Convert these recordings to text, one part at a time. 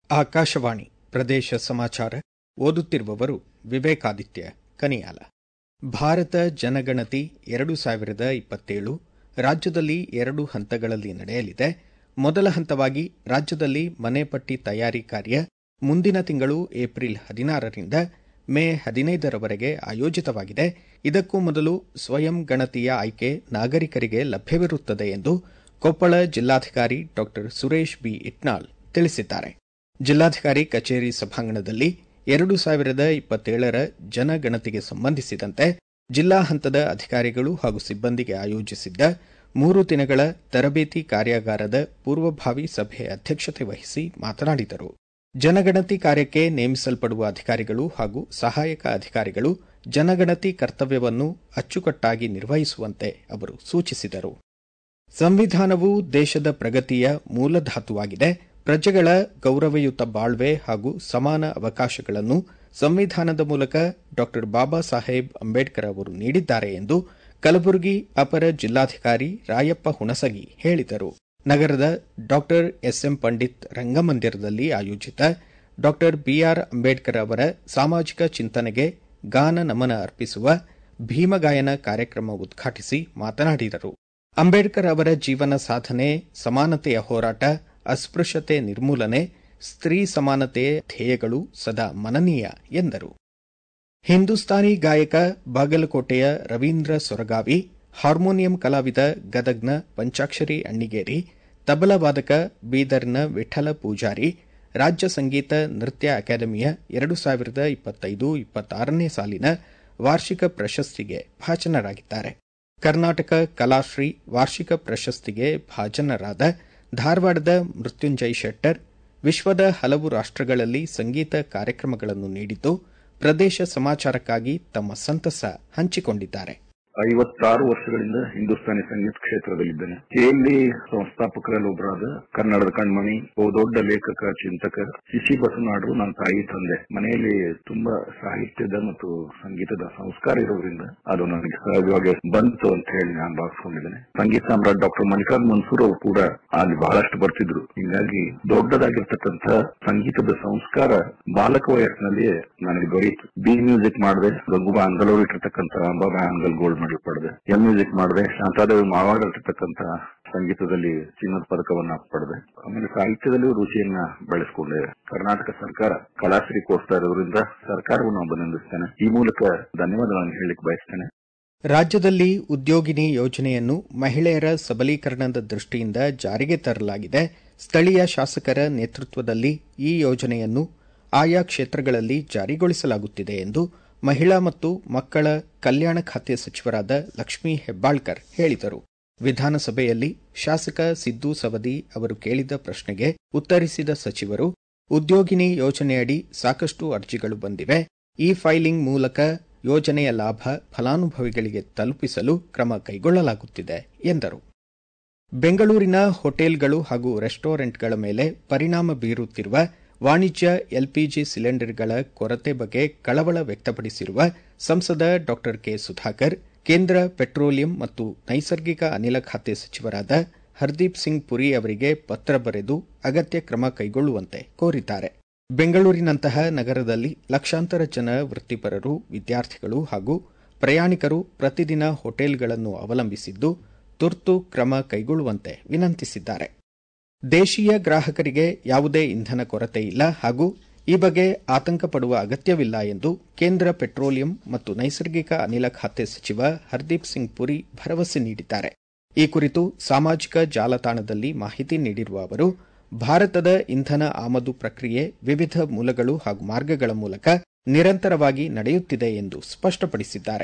ಆಕಾಶವಾಣಿ ಪ್ರದೇಶ ಸಮಾಚಾರ ಓದುತ್ತಿರುವವರು ವಿವೇಕಾದಿತ್ಯ ಕನಿಯಾಲ ಭಾರತ ಜನಗಣತಿ ಎರಡು ಸಾವಿರದ ಇಪ್ಪತ್ತೇಳು ರಾಜ್ಯದಲ್ಲಿ ಎರಡು ಹಂತಗಳಲ್ಲಿ ನಡೆಯಲಿದೆ ಮೊದಲ ಹಂತವಾಗಿ ರಾಜ್ಯದಲ್ಲಿ ಮನೆ ಪಟ್ಟಿ ತಯಾರಿ ಕಾರ್ಯ ಮುಂದಿನ ತಿಂಗಳು ಏಪ್ರಿಲ್ ಹದಿನಾರರಿಂದ ಮೇ ಹದಿನೈದರವರೆಗೆ ಆಯೋಜಿತವಾಗಿದೆ ಇದಕ್ಕೂ ಮೊದಲು ಸ್ವಯಂ ಗಣತಿಯ ಆಯ್ಕೆ ನಾಗರಿಕರಿಗೆ ಲಭ್ಯವಿರುತ್ತದೆ ಎಂದು ಕೊಪ್ಪಳ ಜಿಲ್ಲಾಧಿಕಾರಿ ಡಾ ಸುರೇಶ್ ಬಿ ಇಟ್ನಾಳ್ ತಿಳಿಸಿದ್ದಾರೆ ಜಿಲ್ಲಾಧಿಕಾರಿ ಕಚೇರಿ ಸಭಾಂಗಣದಲ್ಲಿ ಎರಡು ಸಾವಿರದ ಇಪ್ಪತ್ತೇಳರ ಜನಗಣತಿಗೆ ಸಂಬಂಧಿಸಿದಂತೆ ಜಿಲ್ಲಾ ಹಂತದ ಅಧಿಕಾರಿಗಳು ಹಾಗೂ ಸಿಬ್ಬಂದಿಗೆ ಆಯೋಜಿಸಿದ್ದ ಮೂರು ದಿನಗಳ ತರಬೇತಿ ಕಾರ್ಯಾಗಾರದ ಪೂರ್ವಭಾವಿ ಸಭೆ ಅಧ್ಯಕ್ಷತೆ ವಹಿಸಿ ಮಾತನಾಡಿದರು ಜನಗಣತಿ ಕಾರ್ಯಕ್ಕೆ ನೇಮಿಸಲ್ಪಡುವ ಅಧಿಕಾರಿಗಳು ಹಾಗೂ ಸಹಾಯಕ ಅಧಿಕಾರಿಗಳು ಜನಗಣತಿ ಕರ್ತವ್ಯವನ್ನು ಅಚ್ಚುಕಟ್ಟಾಗಿ ನಿರ್ವಹಿಸುವಂತೆ ಅವರು ಸೂಚಿಸಿದರು ಸಂವಿಧಾನವು ದೇಶದ ಪ್ರಗತಿಯ ಮೂಲಧಾತುವಾಗಿದೆ ಪ್ರಜೆಗಳ ಗೌರವಯುತ ಬಾಳ್ವೆ ಹಾಗೂ ಸಮಾನ ಅವಕಾಶಗಳನ್ನು ಸಂವಿಧಾನದ ಮೂಲಕ ಡಾ ಬಾಬಾ ಸಾಹೇಬ್ ಅಂಬೇಡ್ಕರ್ ಅವರು ನೀಡಿದ್ದಾರೆ ಎಂದು ಕಲಬುರಗಿ ಅಪರ ಜಿಲ್ಲಾಧಿಕಾರಿ ರಾಯಪ್ಪ ಹುಣಸಗಿ ಹೇಳಿದರು ನಗರದ ಡಾ ಎಸ್ಎಂ ಪಂಡಿತ್ ರಂಗಮಂದಿರದಲ್ಲಿ ಆಯೋಜಿತ ಡಾ ಬಿಆರ್ ಅಂಬೇಡ್ಕರ್ ಅವರ ಸಾಮಾಜಿಕ ಚಿಂತನೆಗೆ ಗಾನ ನಮನ ಅರ್ಪಿಸುವ ಭೀಮಗಾಯನ ಕಾರ್ಯಕ್ರಮ ಉದ್ಘಾಟಿಸಿ ಮಾತನಾಡಿದರು ಅಂಬೇಡ್ಕರ್ ಅವರ ಜೀವನ ಸಾಧನೆ ಸಮಾನತೆಯ ಹೋರಾಟ ಅಸ್ಪೃಶ್ಯತೆ ನಿರ್ಮೂಲನೆ ಸ್ತ್ರೀ ಸಮಾನತೆಯ ಧ್ಯೇಯಗಳು ಸದಾ ಮನನೀಯ ಎಂದರು ಹಿಂದೂಸ್ತಾನಿ ಗಾಯಕ ಬಾಗಲಕೋಟೆಯ ರವೀಂದ್ರ ಸೊರಗಾವಿ ಹಾರ್ಮೋನಿಯಂ ಕಲಾವಿದ ಗದಗ್ನ ಪಂಚಾಕ್ಷರಿ ಅಣ್ಣಿಗೇರಿ ತಬಲಾ ವಾದಕ ಬೀದರ್ನ ವಿಠಲ ಪೂಜಾರಿ ರಾಜ್ಯ ಸಂಗೀತ ನೃತ್ಯ ಅಕಾಡೆಮಿಯ ಎರಡು ಸಾವಿರದ ಇಪ್ಪತ್ತೈದು ಇಪ್ಪತ್ತಾರನೇ ಸಾಲಿನ ವಾರ್ಷಿಕ ಪ್ರಶಸ್ತಿಗೆ ಭಾಜನರಾಗಿದ್ದಾರೆ ಕರ್ನಾಟಕ ಕಲಾಶ್ರೀ ವಾರ್ಷಿಕ ಪ್ರಶಸ್ತಿಗೆ ಭಾಜನರಾದ ಧಾರವಾಡದ ಮೃತ್ಯುಂಜಯ್ ಶೆಟ್ಟರ್ ವಿಶ್ವದ ಹಲವು ರಾಷ್ಟಗಳಲ್ಲಿ ಸಂಗೀತ ಕಾರ್ಯಕ್ರಮಗಳನ್ನು ನೀಡಿದ್ದು ಪ್ರದೇಶ ಸಮಾಚಾರಕ್ಕಾಗಿ ತಮ್ಮ ಸಂತಸ ಹಂಚಿಕೊಂಡಿದ್ದಾರೆ ಐವತ್ತಾರು ವರ್ಷಗಳಿಂದ ಹಿಂದೂಸ್ತಾನಿ ಸಂಗೀತ ಕ್ಷೇತ್ರದಲ್ಲಿದ್ದೇನೆ ಕೆಎಲ್ಇ ಸಂಸ್ಥಾಪಕರಲ್ಲಿ ಒಬ್ಬರಾದ ಕನ್ನಡದ ಕಣ್ಮಣಿ ದೊಡ್ಡ ಲೇಖಕ ಚಿಂತಕ ಸಿಸಿ ಬಸವನಾಡು ನನ್ನ ತಾಯಿ ತಂದೆ ಮನೆಯಲ್ಲಿ ತುಂಬಾ ಸಾಹಿತ್ಯದ ಮತ್ತು ಸಂಗೀತದ ಸಂಸ್ಕಾರ ಇರೋದ್ರಿಂದ ಅದು ನನಗೆ ಸಹಜವಾಗಿ ಬಂತು ಅಂತ ಹೇಳಿ ನಾನು ಭಾವಿಸ್ಕೊಂಡಿದ್ದೇನೆ ಸಂಗೀತ ಸಾಮ್ರಾಟ್ ಡಾಕ್ಟರ್ ಮಲ್ಲಿಕಾರ್ಜುನ್ ಮನ್ಸೂರ್ ಅವರು ಕೂಡ ಅಲ್ಲಿ ಬಹಳಷ್ಟು ಬರ್ತಿದ್ರು ಹೀಗಾಗಿ ದೊಡ್ಡದಾಗಿರ್ತಕ್ಕಂಥ ಸಂಗೀತದ ಸಂಸ್ಕಾರ ಬಾಲಕ ವಯಸ್ಸಿನಲ್ಲಿಯೇ ನನಗೆ ದೊರೆಯಿತು ಬಿ ಮ್ಯೂಸಿಕ್ ಮಾಡಿದೆ ಗಂಗುಬಾ ಅಂಗಲವರು ಇಟ್ಟಿರ್ತಕ್ಕಂಥ ಅಂಬಾಬಾ ಅಂಗಲ್ ಗೋಲ್ಡ್ ಮೆಡಲ್ ಪಡೆದೆ ಎಂ ಮ್ಯೂಸಿಕ್ ಮಾಡಿದೆ ಶಾಂತಾದೇವಿ ಮಾವಾಡ ಇರ್ತಕ್ಕಂಥ ಸಂಗೀತದಲ್ಲಿ ಚಿನ್ನದ ಪದಕವನ್ನ ಪಡೆದೆ ಆಮೇಲೆ ಸಾಹಿತ್ಯದಲ್ಲಿಯೂ ರುಚಿಯನ್ನ ಬೆಳೆಸಿಕೊಂಡೆ ಕರ್ನಾಟಕ ಸರ್ಕಾರ ಕಲಾಶ್ರೀ ಕೊಡ್ತಾ ಇರೋದ್ರಿಂದ ಸರ್ಕಾರವನ್ನು ಅಭಿನಂದಿಸ್ತೇನೆ ಈ ಮೂಲಕ ಧನ್ಯವಾದಗಳನ್ನು ಹೇಳಲಿಕ್ಕೆ ಬಯಸ್ತೇನೆ ರಾಜ್ಯದಲ್ಲಿ ಉದ್ಯೋಗಿನಿ ಯೋಜನೆಯನ್ನು ಮಹಿಳೆಯರ ಸಬಲೀಕರಣದ ದೃಷ್ಟಿಯಿಂದ ಜಾರಿಗೆ ತರಲಾಗಿದೆ ಸ್ಥಳೀಯ ಶಾಸಕರ ನೇತೃತ್ವದಲ್ಲಿ ಈ ಯೋಜನೆಯನ್ನು ಆಯಾ ಕ್ಷೇತ್ರಗಳಲ್ಲಿ ಜಾರಿಗೊಳಿಸಲಾಗುತ್ತಿದೆ ಎಂದು ಮಹಿಳಾ ಮತ್ತು ಮಕ್ಕಳ ಕಲ್ಯಾಣ ಖಾತೆ ಸಚಿವರಾದ ಲಕ್ಷ್ಮೀ ಹೆಬ್ಬಾಳ್ಕರ್ ಹೇಳಿದರು ವಿಧಾನಸಭೆಯಲ್ಲಿ ಶಾಸಕ ಸಿದ್ದು ಸವದಿ ಅವರು ಕೇಳಿದ ಪ್ರಶ್ನೆಗೆ ಉತ್ತರಿಸಿದ ಸಚಿವರು ಉದ್ಯೋಗಿನಿ ಯೋಜನೆಯಡಿ ಸಾಕಷ್ಟು ಅರ್ಜಿಗಳು ಬಂದಿವೆ ಇ ಫೈಲಿಂಗ್ ಮೂಲಕ ಯೋಜನೆಯ ಲಾಭ ಫಲಾನುಭವಿಗಳಿಗೆ ತಲುಪಿಸಲು ಕ್ರಮ ಕೈಗೊಳ್ಳಲಾಗುತ್ತಿದೆ ಎಂದರು ಬೆಂಗಳೂರಿನ ಹೋಟೆಲ್ಗಳು ಹಾಗೂ ರೆಸ್ಟೋರೆಂಟ್ಗಳ ಮೇಲೆ ಪರಿಣಾಮ ಬೀರುತ್ತಿರುವ ವಾಣಿಜ್ಯ ಎಲ್ಪಿಜಿ ಸಿಲಿಂಡರ್ಗಳ ಕೊರತೆ ಬಗ್ಗೆ ಕಳವಳ ವ್ಯಕ್ತಪಡಿಸಿರುವ ಸಂಸದ ಡಾ ಕೆ ಸುಧಾಕರ್ ಕೇಂದ್ರ ಪೆಟ್ರೋಲಿಯಂ ಮತ್ತು ನೈಸರ್ಗಿಕ ಅನಿಲ ಖಾತೆ ಸಚಿವರಾದ ಹರ್ದೀಪ್ ಸಿಂಗ್ ಪುರಿ ಅವರಿಗೆ ಪತ್ರ ಬರೆದು ಅಗತ್ಯ ಕ್ರಮ ಕೈಗೊಳ್ಳುವಂತೆ ಕೋರಿದ್ದಾರೆ ಬೆಂಗಳೂರಿನಂತಹ ನಗರದಲ್ಲಿ ಲಕ್ಷಾಂತರ ಜನ ವೃತ್ತಿಪರರು ವಿದ್ಯಾರ್ಥಿಗಳು ಹಾಗೂ ಪ್ರಯಾಣಿಕರು ಪ್ರತಿದಿನ ಹೋಟೆಲ್ಗಳನ್ನು ಅವಲಂಬಿಸಿದ್ದು ತುರ್ತು ಕ್ರಮ ಕೈಗೊಳ್ಳುವಂತೆ ವಿನಂತಿಸಿದ್ದಾರೆ ದೇಶೀಯ ಗ್ರಾಹಕರಿಗೆ ಯಾವುದೇ ಇಂಧನ ಕೊರತೆ ಇಲ್ಲ ಹಾಗೂ ಈ ಬಗ್ಗೆ ಆತಂಕ ಪಡುವ ಅಗತ್ಯವಿಲ್ಲ ಎಂದು ಕೇಂದ್ರ ಪೆಟ್ರೋಲಿಯಂ ಮತ್ತು ನೈಸರ್ಗಿಕ ಅನಿಲ ಖಾತೆ ಸಚಿವ ಹರ್ದೀಪ್ ಸಿಂಗ್ ಪುರಿ ಭರವಸೆ ನೀಡಿದ್ದಾರೆ ಈ ಕುರಿತು ಸಾಮಾಜಿಕ ಜಾಲತಾಣದಲ್ಲಿ ಮಾಹಿತಿ ನೀಡಿರುವ ಅವರು ಭಾರತದ ಇಂಧನ ಆಮದು ಪ್ರಕ್ರಿಯೆ ವಿವಿಧ ಮೂಲಗಳು ಹಾಗೂ ಮಾರ್ಗಗಳ ಮೂಲಕ ನಿರಂತರವಾಗಿ ನಡೆಯುತ್ತಿದೆ ಎಂದು ಸ್ಪಷ್ಟಪಡಿಸಿದ್ದಾರೆ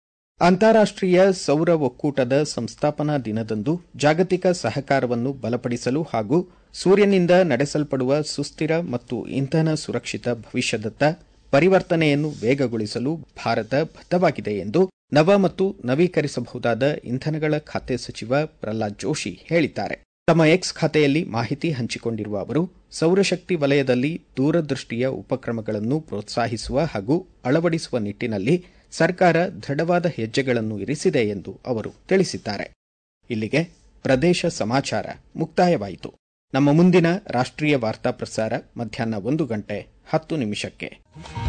ಅಂತಾರಾಷ್ಟೀಯ ಸೌರ ಒಕ್ಕೂಟದ ಸಂಸ್ಥಾಪನಾ ದಿನದಂದು ಜಾಗತಿಕ ಸಹಕಾರವನ್ನು ಬಲಪಡಿಸಲು ಹಾಗೂ ಸೂರ್ಯನಿಂದ ನಡೆಸಲ್ಪಡುವ ಸುಸ್ಥಿರ ಮತ್ತು ಇಂಧನ ಸುರಕ್ಷಿತ ಭವಿಷ್ಯದತ್ತ ಪರಿವರ್ತನೆಯನ್ನು ವೇಗಗೊಳಿಸಲು ಭಾರತ ಬದ್ದವಾಗಿದೆ ಎಂದು ನವ ಮತ್ತು ನವೀಕರಿಸಬಹುದಾದ ಇಂಧನಗಳ ಖಾತೆ ಸಚಿವ ಪ್ರಹ್ಲಾದ್ ಜೋಶಿ ಹೇಳಿದ್ದಾರೆ ತಮ್ಮ ಎಕ್ಸ್ ಖಾತೆಯಲ್ಲಿ ಮಾಹಿತಿ ಹಂಚಿಕೊಂಡಿರುವ ಅವರು ಸೌರಶಕ್ತಿ ವಲಯದಲ್ಲಿ ದೂರದೃಷ್ಟಿಯ ಉಪಕ್ರಮಗಳನ್ನು ಪ್ರೋತ್ಸಾಹಿಸುವ ಹಾಗೂ ಅಳವಡಿಸುವ ನಿಟ್ಟಿನಲ್ಲಿ ಸರ್ಕಾರ ದೃಢವಾದ ಹೆಜ್ಜೆಗಳನ್ನು ಇರಿಸಿದೆ ಎಂದು ಅವರು ತಿಳಿಸಿದ್ದಾರೆ ಇಲ್ಲಿಗೆ ಪ್ರದೇಶ ಸಮಾಚಾರ ಮುಕ್ತಾಯವಾಯಿತು ನಮ್ಮ ಮುಂದಿನ ರಾಷ್ಟ್ರೀಯ ವಾರ್ತಾ ಪ್ರಸಾರ ಮಧ್ಯಾಹ್ನ ಒಂದು ಗಂಟೆ ಹತ್ತು ನಿಮಿಷಕ್ಕೆ